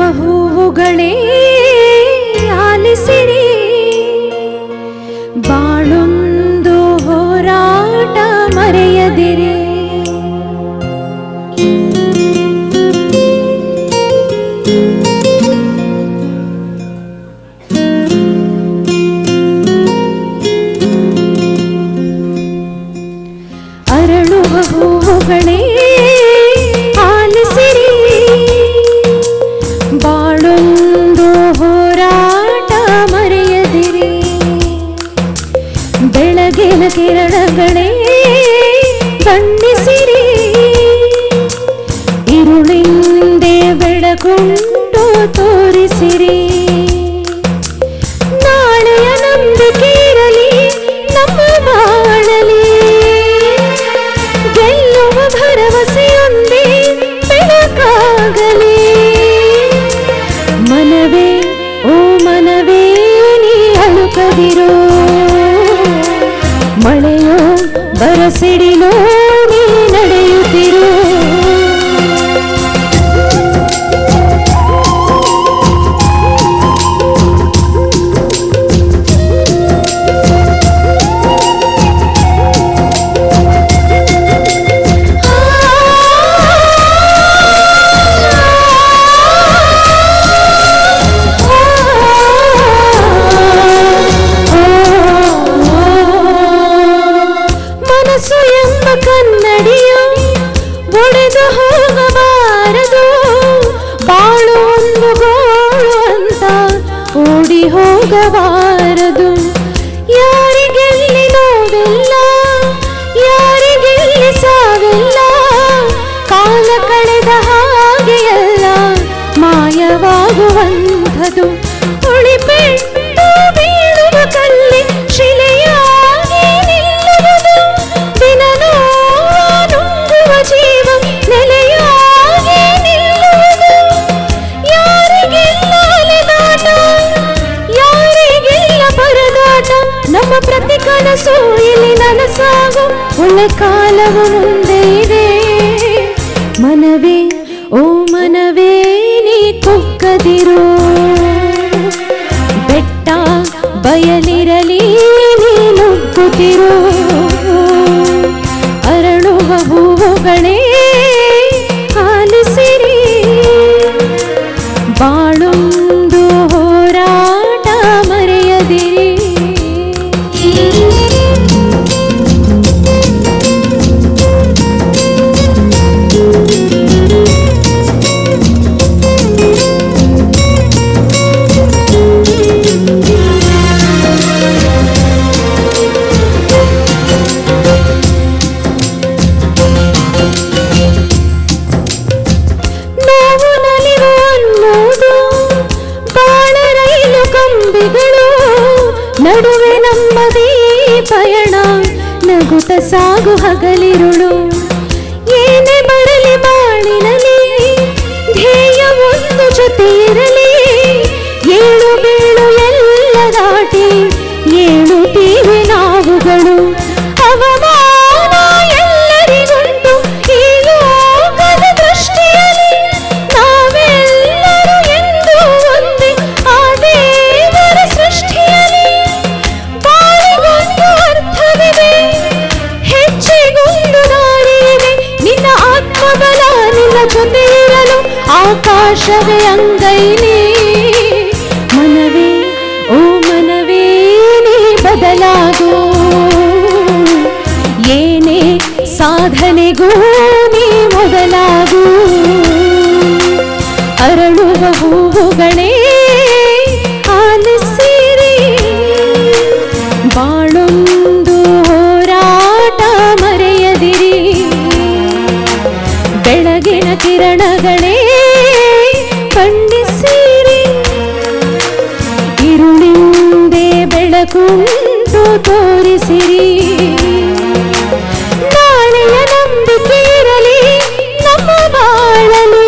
ಹೂವುಗಳೇ ಆಲಿಸಿರಿ ಬಾಳೊಂದು ಹೋರಾಟ ಮರೆಯದಿರಿ ಅರಳುವ ಹೂವುಗಳೇ ಆಲಿಸಿರಿ ಬಾಳೊಂದು ಹೋರಾಟ ಮರೆಯದಿರಿ ಬೆಳಗಿನ ಕಿರಣಗಳೇ ಬಣ್ಣಿಸಿರಿ ಇರುಳಿಂದೆ ಬೆಳಗುಂಟು ತೋರಿಸಿರಿ ನಾಳೆಯ ನಂಬಿಕೆ ಇರಲಿ ನಮ್ಮ ಬಾಳಲಿ ಗೆಲ್ಲುವ ಭರವಸೆಯೊಂದೇ ಬೆಳಕಾಗಲಿ ಮನವೇ ಓ ಮನವೇ ನೀ ಅಳುಕದಿರೋ ಮಳೆಯೋ ಬರಸಿಡಿಲೋ ನೀ ನಡೆಯುತ್ತಿರೋ ಮನಸ್ಸು ಎಂಬ ಕನ್ನಡಿಯು ಒಡೆದು ಹೋಗಬಾರದು ಬಾಳು ಒಂದು ಗೋಳು ಅಂತ ಓಡಿ ಹೋಗಬಾರದು ಯಾರಿಗೆಲ್ಲಿ ನೋವೆಲ್ಲ ಯಾರಿಗೆಲ್ಲಿ ಸಾವಿಲ್ಲ ಕಾಲ ಕಳೆದ ಹಾಗೆಯಲ್ಲ ಮಾಯವಾಗುವಂಥದು ಉಳಿಪೆಟ್ಟು ಬೀಳುವ ಕಲ್ಲಿ ಶಿಲೆಯಾಗಿ ನಿಲ್ಲುವುದು ದಿನ ನುಂಗುವ ಜೀವ ನೆಲೆಯಾಗಿ ನಿಲ್ಲುವುದು ಯಾರಿಗೆಲ್ಲ ಅಲೆದಾಟ ಯಾರಿಗೆಲ್ಲ ಪರದಾಟ ನಮ್ಮ ಪ್ರತಿ ಕನಸು ಇಲ್ಲಿ ನನಸಾಗು ಒಳ್ಳೆ ಕಾಲವು ಮುಂದೆ ಇದೆ ಮನವೇ ಓ ಮನವೇ ನೀ ಕುಕ್ಕದಿರು ಬೆಟ್ಟ ಬಯಲಿರಲಿ ನೀ ನುಗ್ಗುತ್ತಿರು ಅರಳುವ ಹೂವುಗಳೇ ಆಲಿಸಿರಿ ಬಾಳೊಂದು ಹೋರಾಟ ಮರೆಯದಿರಿ ನೋವು ನಲಿವು ಅನ್ನೋದು ಬಾಳ ರೈಲು ಕಂಬಿಗಳು ನಡುವೆ ನಮ್ಮದೇ ಪಯಣ ನಗುತ್ತ ಸಾಗು ಹಗಲಿರುಳು ಏನೇ ಬರಲಿ ಬಾಳಿನಲ್ಲಿ ಧ್ಯೇಯ ಒಂದು ಜೊತೆ ಇರಲಿ ಏಳು ಬೀಳು ಎಲ್ಲ ದಾಟಿ ಏಳುತ್ತೀವಿ ನಾವುಗಳು ಅವಮಾನ ಎಲ್ಲರಿಗುಂಟು ಈ ಲೋಕದ ದೃಷ್ಟಿಯಲ್ಲಿ ನಾವೆಲ್ಲರೂ ಎಂದು ಒಂದೇ ಆ ದೇವರ ಸೃಷ್ಟಿಯಲ್ಲಿ ಬಾಳಿಗೊಂದು ಅರ್ಥವಿದೆ ಹೆಚ್ಚಿಗೊಂದು ದಾರಿಯಿದೆ ನಿನ್ನ ಆತ್ಮಬಲ ನಿನ್ನ ಜೊತೆ ಇರಲು ಆಕಾಶವೇ ಅಂಗೈಲಿ ಮನವೇ ಓ ಮನವೇ ನೀ ಬದಲಾಗು ಏನೇ ಸಾಧನೆಗೂ ನೀ ಮೊದಲಾಗು ಅರಳುವ ಹೂವುಗಳೇ ಆಲಿಸಿರಿ ಬಾಳೊಂದು ಹೋರಾಟ ಮರೆಯದಿರಿ ಬೆಳಗಿನ ಕಿರಣಗಳೇ ಖಂಡಿಸಿರಿ ഇരുളിന്റെ ಬೆಳಕುಂಟು ತೋರಿಸಿರಿ ನಾಳೆಯ ನಂಬಿಕೆ ಇರಲಿ ನಮ್ಮ ಬಾಳಲಿ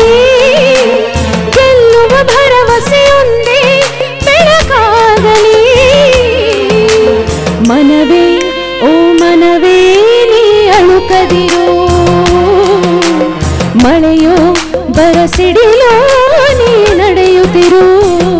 ಗೆಲ್ಲುವ ಭರವಸೆಯೊಂದೇ ಬೆಳಕಾಗಲಿ ಮನವೇ ಓ ಮನವೇ ನೀ ಅಳುಕದಿರೋ ಮಳೆಯೋ ಬರಸಿಡಿಲೋ ನೀ ನಡೆಯುತ್ತಿರು